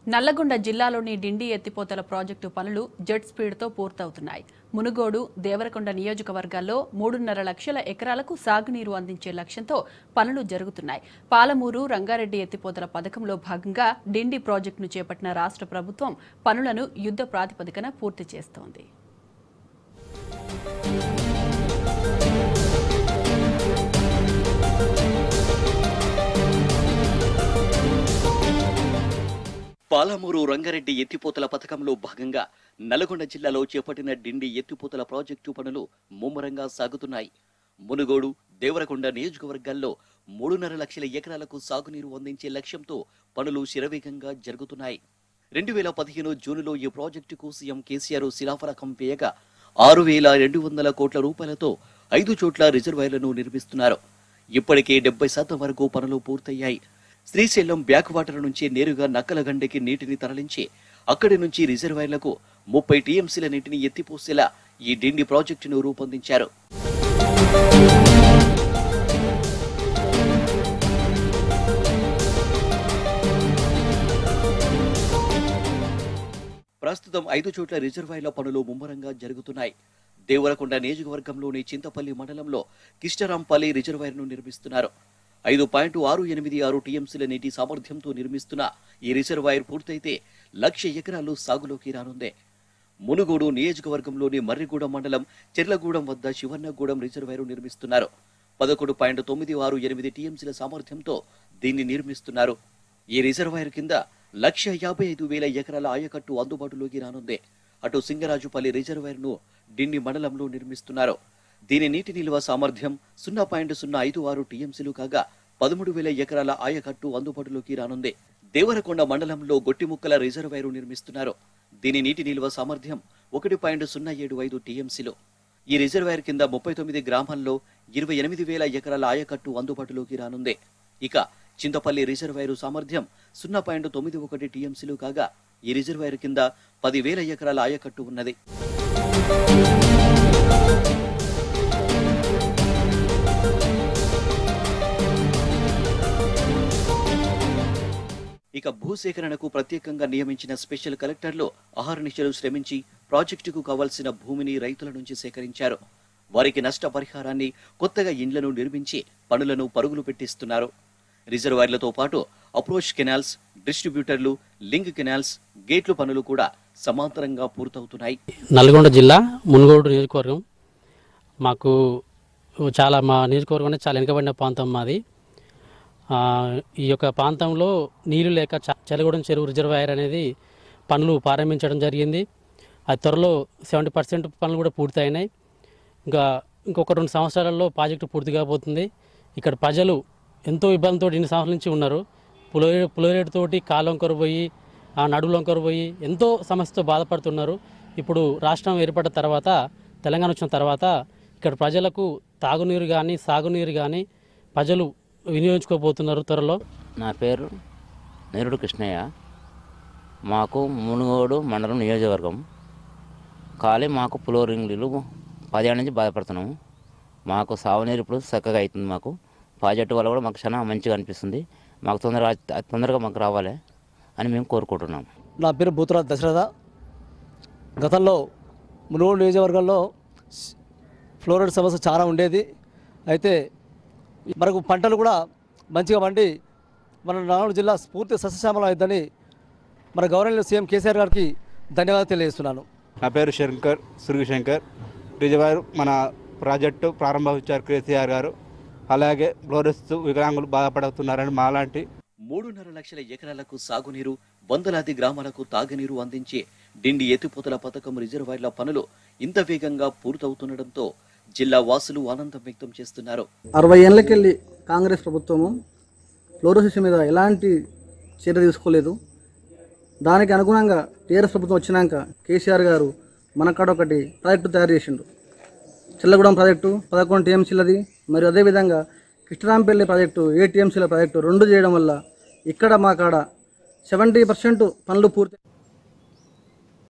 నల్లగొండ జిల్లాలోని డిండి ఎత్తిపోతల ప్రాజెక్టు పనులు జెట్ స్పీడ్తో పూర్తవుతున్నాయి మునుగోడు దేవరకొండ నియోజకవర్గాల్లో మూడున్నర లక్షల ఎకరాలకు సాగునీరు అందించే లక్ష్యంతో పనులు జరుగుతున్నాయి పాలమూరు రంగారెడ్డి ఎత్తిపోతల పథకంలో భాగంగా డిండి ప్రాజెక్టును చేపట్టిన రాష్ట్ర ప్రభుత్వం పనులను యుద్ధ ప్రాతిపదికన పూర్తి చేస్తోంది పాలమూరు రంగారెడ్డి ఎత్తిపోతల పథకంలో భాగంగా నల్గొండ జిల్లాలో చేపట్టిన డిండి ఎత్తిపోతల ప్రాజెక్టు పనులు ముమ్మరంగా సాగుతున్నాయి మునుగోడు దేవరకొండ నియోజకవర్గాల్లో మూడున్నర లక్షల ఎకరాలకు సాగునీరు అందించే లక్ష్యంతో పనులు శరవేగంగా జరుగుతున్నాయి రెండు వేల పదిహేను జూన్లో ఈ ప్రాజెక్టుకు సీఎం కేసీఆర్ శిలాఫలకం వేయగా ఆరు వేల రెండు వందల కోట్ల రూపాయలతో ఐదు చోట్ల రిజర్వాయర్లను నిర్మిస్తున్నారు ఇప్పటికే డెబ్బై శాతం వరకు పనులు పూర్తయ్యాయి శ్రీశైలం బ్యాక్ వాటర్ నుంచి నేరుగా నక్కలగండకి నీటిని తరలించి అక్కడి నుంచి రిజర్వాయర్లకు ముప్పై టీఎంసీల నీటిని ఎత్తిపోసేలా ఈ డిండి ప్రాజెక్టును రూపొందించారు ప్రస్తుతం ఐదు చోట్ల రిజర్వాయర్ల పనులు ముమ్మరంగా జరుగుతున్నాయి దేవరకొండ నియోజకవర్గంలోని చింతపల్లి మండలంలో కిష్టరాంపల్లి రిజర్వాయర్ను నిర్మిస్తున్నారు ఐదు పాయింట్ ఆరు ఎనిమిది ఆరు టీఎంసీల నీటి సామర్థ్యంతో నిర్మిస్తున్న ఈ రిజర్వాయర్ పూర్తయితే లక్ష ఎకరాలు సాగులోకి రానుంది మునుగోడు నియోజకవర్గంలోని మర్రిగూడెం మండలం చెర్లగూడెం వద్ద శివన్నగూడెం రిజర్వాయర్ నిర్మిస్తున్నారు పదకొండు పాయింట్ తొమ్మిది ఆరు ఎనిమిది టీఎంసీల సామర్థ్యంతో దీన్ని నిర్మిస్తున్నారు ఈ రిజర్వాయర్ కింద లక్ష యాభై ఐదు వేల ఎకరాల ఆయకట్టు అందుబాటులోకి రానుంది అటు సింగరాజుపల్లి రిజర్వాయర్ను డిండి మండలంలో నిర్మిస్తున్నారు దీని నీటి నిల్వ సామర్థ్యం సున్నా పాయింట్ సున్నా ఐదు ఆరు టీఎంసీలు కాగా పదమూడు వేల ఎకరాల ఆయకట్టు అందుబాటులోకి రానుంది దేవరకొండ మండలంలో గొట్టిముక్కల రిజర్వాయరు నిర్మిస్తున్నారు దీని నీటి నిల్వ సామర్థ్యం ఒకటి పాయింట్ సున్నా ఏడు ఐదు టీఎంసీలు ఈ రిజర్వాయర్ కింద ముప్పై తొమ్మిది గ్రామాల్లో ఇరవై ఎనిమిది వేల ఎకరాల ఆయకట్టు అందుబాటులోకి రానుంది ఇక చింతపల్లి రిజర్వాయరు సామర్థ్యం సున్నా పాయింట్ తొమ్మిది ఒకటి టీఎంసీలు కాగా ఈ రిజర్వాయర్ కింద పదివేల ఎకరాల ఆయకట్టు ఉన్నది ఇక భూసేకరణకు ప్రత్యేకంగా నియమించిన స్పెషల్ కలెక్టర్లు అహర్నిశలు శ్రమించి ప్రాజెక్టుకు కావాల్సిన భూమిని రైతుల నుంచి సేకరించారు వారికి నష్టపరిహారాన్ని కొత్తగా ఇండ్లను నిర్మించి పనులను పరుగులు పెట్టిస్తున్నారు రిజర్వాయర్లతో పాటు అప్రోచ్ కెనాల్స్ డిస్ట్రిబ్యూటర్లు లింక్ కెనాల్స్ గేట్లు పనులు కూడా సమాంతరంగా పూర్తవుతున్నాయి నల్గొండ జిల్లా మునుగోడు నియోజకవర్గం మాకు చాలా మా నియోజకవర్గం అనేది చాలా వెనుకబడిన ప్రాంతం మాది ఆ, ఈ యొక్క ప్రాంతంలో నీళ్లు లేక చ- చెలగూడెం చెరువు రిజర్వాయర్ అనేది పనులు ప్రారంభించడం జరిగింది అది త్వరలో సెవెంటీ పర్సెంట్ పనులు కూడా పూర్తయినాయి ఇంకా ఇంకొక రెండు సంవత్సరాలలో ప్రాజెక్టు పూర్తి కాబోతుంది ఇక్కడ ప్రజలు ఎంతో ఇబ్బందితో ఇన్ని సంవత్సరాల నుంచి ఉన్నారు పులోరే పులోరేటుతోటి కాలంకొర పోయి ఆ నడువులంకొర పోయి ఎంతో సమస్యతో బాధపడుతున్నారు ఇప్పుడు రాష్ట్రం ఏర్పడిన తర్వాత తెలంగాణ వచ్చిన తర్వాత ఇక్కడ ప్రజలకు తాగునీరు కానీ సాగునీరు కానీ ప్రజలు వినియోగించుకోబోతున్నారు త్వరలో నా పేరు నేరుడు కృష్ణయ్య మాకు మునుగోడు మండలం నియోజకవర్గం ఖాళీ మాకు ఫ్లోరింగ్ నీళ్ళు పదేళ్ళ నుంచి బాధపడుతున్నాము మాకు సాగునీరు ఇప్పుడు చక్కగా అవుతుంది మాకు ప్రాజెక్టు వల్ల కూడా మాకు చాలా మంచిగా అనిపిస్తుంది మాకు తొందరగా అతి తొందరగా మాకు రావాలి అని మేము కోరుకుంటున్నాం నా పేరు భూతరాజ్ దశరథ గతంలో మునుగోడు నియోజకవర్గంలో స్- ఫ్లోరైడ్ సమస్య చాలా ఉండేది అయితే మనకు పంటలు కూడా మంచిగా పండి మన నల్గొండ జిల్లా పూర్తి సస్యశ్యామలం అవుతుందని మన గవర్నర్ సీఎం కేసీఆర్ గారికి ధన్యవాదాలు తెలియజేస్తున్నాను నా పేరు శంకర్ సురుగు శంకర్ రిజర్వాయర్ మన ప్రాజెక్టు ప్రారంభించారు కేసీఆర్ గారు అలాగే ఫ్లోరెస్ వికలాంగులు బాధపడుతున్నారని మాలాంటి మూడున్నర లక్షల ఎకరాలకు సాగునీరు వందలాది గ్రామాలకు తాగునీరు అందించే డిండి ఎత్తిపోతల పథకం రిజర్వాయర్ల పనులు ఇంత వేగంగా పూర్తవుతుండటంతో జిల్లా వాసులు ఆనందం వ్యక్తం చేస్తున్నారు అరవై ఏళ్ళకెళ్ళి కాంగ్రెస్ ప్రభుత్వము ఫ్లోరోసిస్ మీద ఎలాంటి చర్య తీసుకోలేదు దానికి అనుగుణంగా టీఆర్ఎస్ ప్రభుత్వం వచ్చినాక కేసీఆర్ గారు మనకాడ ఒకటి ప్రాజెక్టు తయారు చేసిండు చిల్లగూడెం ప్రాజెక్టు పదకొండు టీఎంసీలది మరియు అదేవిధంగా కృష్ణరాంపల్లి ప్రాజెక్టు ఏ టీఎంసీల ప్రాజెక్టు రెండు చేయడం వల్ల ఇక్కడ మా కాడ సెవెంటీ పర్సెంట్ పనులు పూర్తి